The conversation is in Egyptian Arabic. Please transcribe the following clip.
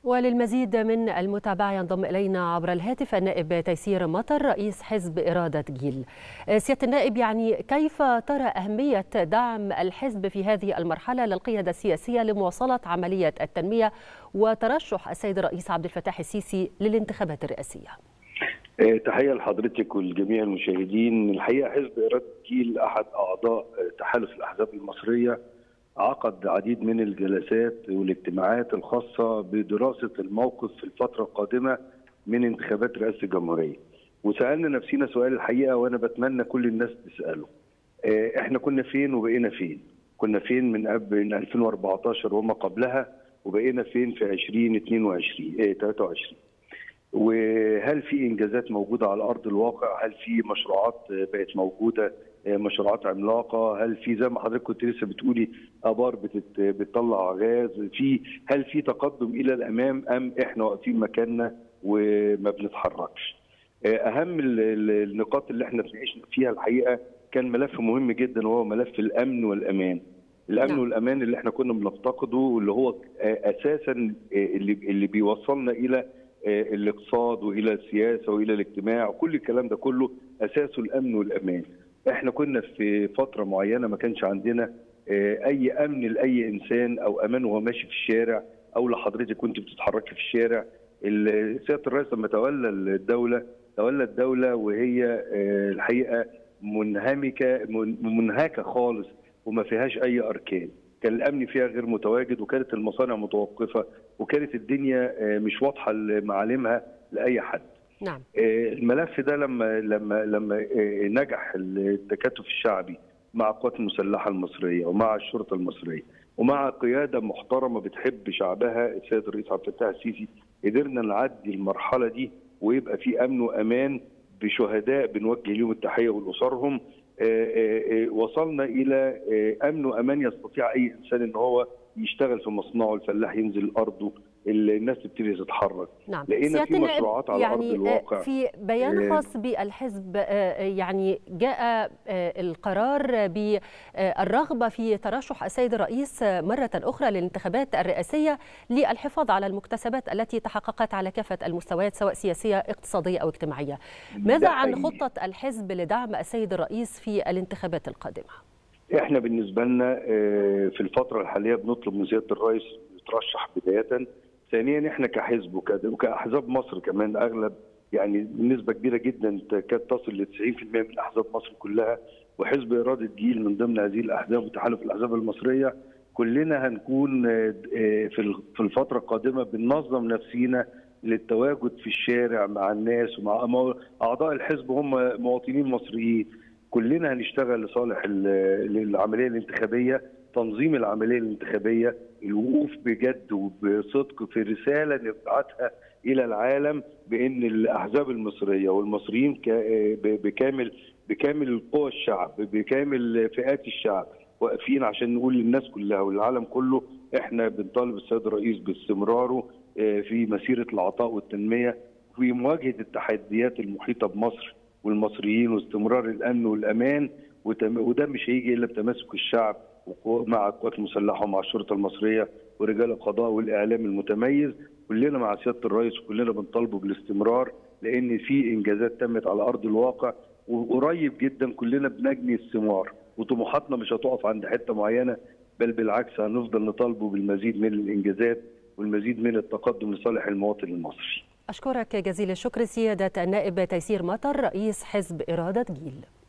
وللمزيد من المتابعة ينضم إلينا عبر الهاتف النائب تيسير مطر رئيس حزب إرادة جيل سيادة النائب يعني كيف ترى أهمية دعم الحزب في هذه المرحلة للقيادة السياسية لمواصلة عملية التنمية وترشح السيد الرئيس عبد الفتاح السيسي للانتخابات الرئاسية تحية لحضرتك والجميع المشاهدين الحقيقة حزب إرادة جيل أحد أعضاء تحالف الأحزاب المصرية عقد عديد من الجلسات والاجتماعات الخاصة بدراسة الموقف في الفترة القادمة من انتخابات رئاسة الجمهورية وسألنا نفسنا سؤال الحقيقة وأنا بتمنى كل الناس تسأله احنا كنا فين وبقينا فين كنا فين من قبل من 2014 وما قبلها وبقينا فين في 2022 اه 23 وهل في انجازات موجوده على ارض الواقع؟ هل في مشروعات بقت موجوده مشروعات عملاقه؟ هل في زي ما حضرتك كنت لسه بتقولي ابار بتت بتطلع غاز؟ في هل في تقدم الى الامام ام احنا واقفين مكاننا وما بنتحركش؟ اهم النقاط اللي احنا اتناقشنا فيها الحقيقه كان ملف مهم جدا وهو ملف الامن والامان. الامن نعم. والامان اللي احنا كنا بنفتقده واللي هو اساسا اللي اللي بيوصلنا الى الاقتصاد والى السياسه والى الاجتماع وكل الكلام ده كله اساسه الامن والامان. احنا كنا في فتره معينه ما كانش عندنا اي امن لاي انسان او امان وهو ماشي في الشارع او لحضرتك كنت بتتحركي في الشارع. سياده الرئيس لما تولى الدوله تولى الدوله وهي الحقيقه منهمكه منهكه خالص وما فيهاش اي اركان. كان الامن فيها غير متواجد وكانت المصانع متوقفه وكانت الدنيا مش واضحه معالمها لاي حد. نعم. الملف ده لما لما لما نجح التكاتف الشعبي مع القوات المسلحه المصريه ومع الشرطه المصريه ومع قياده محترمه بتحب شعبها السيد الرئيس عبد الفتاح السيسي قدرنا نعدي المرحله دي ويبقى في امن وامان بشهداء بنوجه لهم التحيه ولاسرهم وصلنا الى امن وامان يستطيع اي انسان ان هو يشتغل في مصنعه الفلاح ينزل ارضه الناس تبتدي تتحرك نعم. لقينا في مشروعات على يعني ارض الواقع في بيان خاص بالحزب يعني جاء القرار بالرغبه في ترشح السيد الرئيس مره اخرى للانتخابات الرئاسيه للحفاظ على المكتسبات التي تحققت على كافه المستويات سواء سياسيه اقتصاديه او اجتماعيه ماذا عن خطه الحزب لدعم السيد الرئيس في الانتخابات القادمه احنا بالنسبه لنا في الفتره الحاليه بنطلب من سياده الرئيس يترشح بدايه ثانيا احنا كحزب وكاحزاب مصر كمان اغلب يعني بنسبه كبيره جدا تكاد تصل ل 90% من احزاب مصر كلها وحزب اراده جيل من ضمن هذه الاحزاب وتحالف الاحزاب المصريه كلنا هنكون في الفتره القادمه بننظم نفسينا للتواجد في الشارع مع الناس ومع اعضاء الحزب هم مواطنين مصريين كلنا هنشتغل لصالح العمليه الانتخابيه تنظيم العمليه الانتخابيه الوقوف بجد وبصدق في رساله نبعتها الى العالم بان الاحزاب المصريه والمصريين بكامل بكامل قوى الشعب بكامل فئات الشعب واقفين عشان نقول للناس كلها والعالم كله احنا بنطالب السيد الرئيس باستمراره في مسيره العطاء والتنميه في مواجهه التحديات المحيطه بمصر والمصريين واستمرار الامن والامان وده مش هيجي الا بتماسك الشعب مع القوات المسلحه ومع الشرطه المصريه ورجال القضاء والاعلام المتميز كلنا مع سياده الرئيس وكلنا بنطالبه بالاستمرار لان في انجازات تمت على ارض الواقع وقريب جدا كلنا بنجني الثمار وطموحاتنا مش هتقف عند حته معينه بل بالعكس هنفضل نطالبه بالمزيد من الانجازات والمزيد من التقدم لصالح المواطن المصري. اشكرك جزيل الشكر سياده النائب تيسير مطر رئيس حزب اراده جيل.